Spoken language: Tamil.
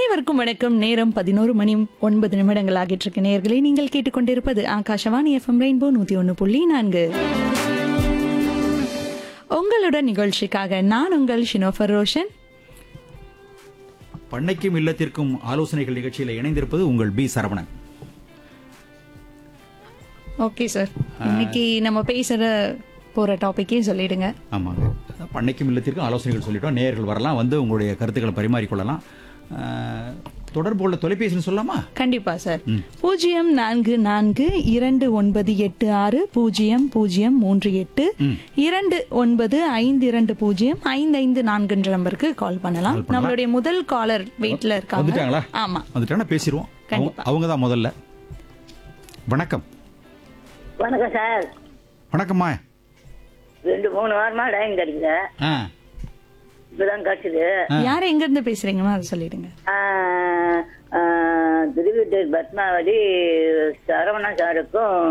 அனைவருக்கும் வணக்கம் நேரம் பதினோரு மணி ஒன்பது நிமிடங்கள் ஆகிட்டு இருக்கு நேயர்களே நீங்கள் கேட்டுக்கொண்டிருப்பது ஆகாஷவாணி எஃப்எம் ரெயின்போ நூத்தி ஒன்று புள்ளி நான்கு உங்களுடன் நிகழ்ச்சிக்காக நான் உங்கள் ஷினோஃபர் ரோஷன் பண்ணைக்கும் இல்லத்திற்கும் ஆலோசனைகள் நிகழ்ச்சியில் இணைந்திருப்பது உங்கள் பி சரவணன் ஓகே சார் இன்னைக்கு நம்ம பேசுற போற டாபிக்கே சொல்லிடுங்க ஆமாங்க பண்ணைக்கும் இல்லத்திற்கும் ஆலோசனைகள் சொல்லிட்டோம் நேயர்கள் வரலாம் வந்து உங்களுடைய கருத்துக்களை பரிமாறிக்கொள்ளலாம் அஹ், தொடர்பு உள்ள தொலைபேசின்னு சொல்லலாமா கண்டிப்பா சார் பூஜ்ஜியம் நான்கு நான்கு இரண்டு ஒன்பது எட்டு ஆறு பூஜ்ஜியம் பூஜ்ஜியம் மூன்று எட்டு இரண்டு ஒன்பது ஐந்து இரண்டு பூஜ்ஜியம் ஐந்து ஐந்து நான்குன்ற நம்பருக்கு கால் பண்ணலாம் பண்ணலாம். நம்மளுடைய முதல் காலர் வெயிட்ல இருக்காங்க வந்துட்டாங்களா ஆமா வந்துட்டாங்கன்னா பேசிடுவோம் கண்டிப்பா. அவங்க தான் முதல்ல வணக்கம் வணக்கம் சார் வணக்கம்மா ரெண்டு மூணு வாரமா லைன் கிடைக்குது ஆ இப்பதான் கிடைச்சது யார் எங்க இருந்து பேசுறீங்கன்னா அதை சொல்லிடுங்க திருவிட்டூர் பத்மாவதி சரவணா சாருக்கும்